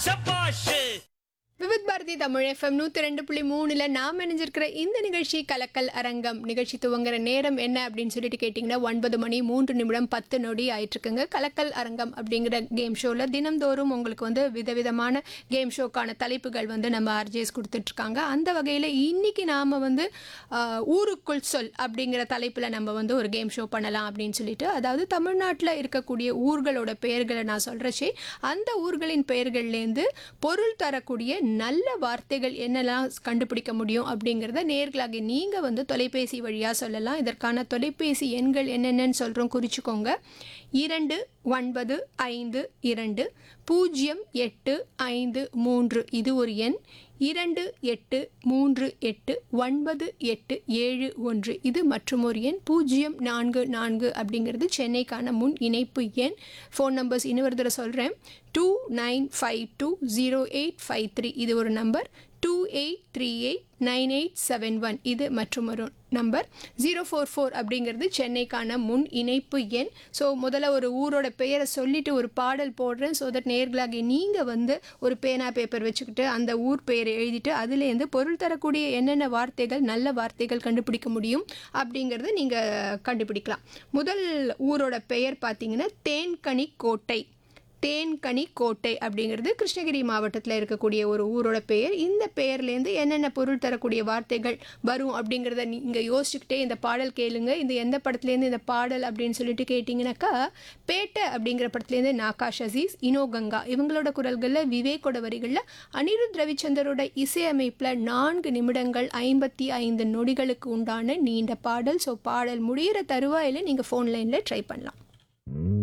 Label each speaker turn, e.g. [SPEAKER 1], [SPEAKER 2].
[SPEAKER 1] சபாஷ்
[SPEAKER 2] விவித் பாரதி தமிழ் எஃப்எம் நூற்றி ரெண்டு புள்ளி மூணில் நாம் இணைஞ்சிருக்கிற இந்த நிகழ்ச்சி கலக்கல் அரங்கம் நிகழ்ச்சி துவங்குற நேரம் என்ன அப்படின்னு சொல்லிட்டு கேட்டிங்கன்னா ஒன்பது மணி மூன்று நிமிடம் பத்து நொடி ஆயிட்டுருக்குங்க கலக்கல் அரங்கம் அப்படிங்கிற கேம் ஷோவில் தினம்தோறும் உங்களுக்கு வந்து விதவிதமான கேம் ஷோக்கான தலைப்புகள் வந்து நம்ம ஆர்ஜேஸ் கொடுத்துட்ருக்காங்க அந்த வகையில் இன்னைக்கு நாம் வந்து ஆஹ், ஊருக்குள் சொல் அப்படிங்கிற தலைப்பில் நம்ம வந்து ஒரு கேம் ஷோ பண்ணலாம் அப்படின்னு சொல்லிட்டு அதாவது தமிழ்நாட்டில் இருக்கக்கூடிய ஊர்களோட பெயர்களை நான் சொல்கிறச்சே அந்த ஊர்களின் பெயர்கள்லேருந்து பொருள் தரக்கூடிய நல்ல வார்த்தைகள் என்னெல்லாம் கண்டுபிடிக்க முடியும் அப்படிங்கிறத நேர்களாகி நீங்கள் வந்து தொலைபேசி வழியாக சொல்லலாம் இதற்கான தொலைபேசி எண்கள் என்னென்னு சொல்கிறோம் குறிச்சிக்கோங்க இரண்டு ஒன்பது ஐந்து இரண்டு பூஜ்ஜியம் எட்டு ஐந்து மூன்று இது ஒரு எண் இரண்டு எட்டு மூன்று எட்டு ஒன்பது எட்டு ஏழு ஒன்று இது மற்றும் ஒரு எண் பூஜ்ஜியம் நான்கு நான்கு அப்படிங்கிறது சென்னைக்கான முன் இணைப்பு எண் ஃபோன் நம்பர்ஸ் இன்னொரு தடவை சொல்கிறேன் two nine five two zero eight five three இது ஒரு number two eight three eight nine eight seven one இது மற்றும் ஒரு நம்பர் ஜீரோ ஃபோர் ஃபோர் அப்படிங்கிறது சென்னைக்கான முன் இணைப்பு எண் ஸோ முதல்ல ஒரு ஊரோட பெயரை சொல்லிட்டு ஒரு பாடல் போடுறேன் ஸோ தட் நேர்களாகி நீங்கள் வந்து ஒரு பேனா பேப்பர் வச்சுக்கிட்டு அந்த ஊர் பெயரை எழுதிட்டு அதுலேருந்து பொருள் தரக்கூடிய என்னென்ன வார்த்தைகள் நல்ல வார்த்தைகள் கண்டுபிடிக்க முடியும் அப்படிங்கிறத நீங்கள் கண்டுபிடிக்கலாம் முதல் ஊரோட பெயர் பார்த்தீங்கன்னா தேன்கனி கோட்டை தேன்கனி கோட்டை அப்படிங்கிறது கிருஷ்ணகிரி மாவட்டத்தில் இருக்கக்கூடிய ஒரு ஊரோட பெயர் இந்த பெயர்லேருந்து என்னென்ன பொருள் தரக்கூடிய வார்த்தைகள் வரும் அப்படிங்கிறத நீங்கள் யோசிச்சுக்கிட்டே இந்த பாடல் கேளுங்க இந்த எந்த படத்துலேருந்து இந்த பாடல் அப்படின்னு சொல்லிட்டு கேட்டிங்கனாக்கா பேட்டை அப்படிங்கிற படத்துலேருந்து நாகாஷ் அசீஸ் இனோ கங்கா இவங்களோட குரல்களில் விவேக்கோட வரிகளில் அனிருத் ரவிச்சந்தரோட இசையமைப்பில் நான்கு நிமிடங்கள் ஐம்பத்தி ஐந்து நொடிகளுக்கு உண்டான நீண்ட பாடல் ஸோ பாடல் முடிகிற தருவாயில் நீங்கள் ஃபோன் லைனில் ட்ரை பண்ணலாம்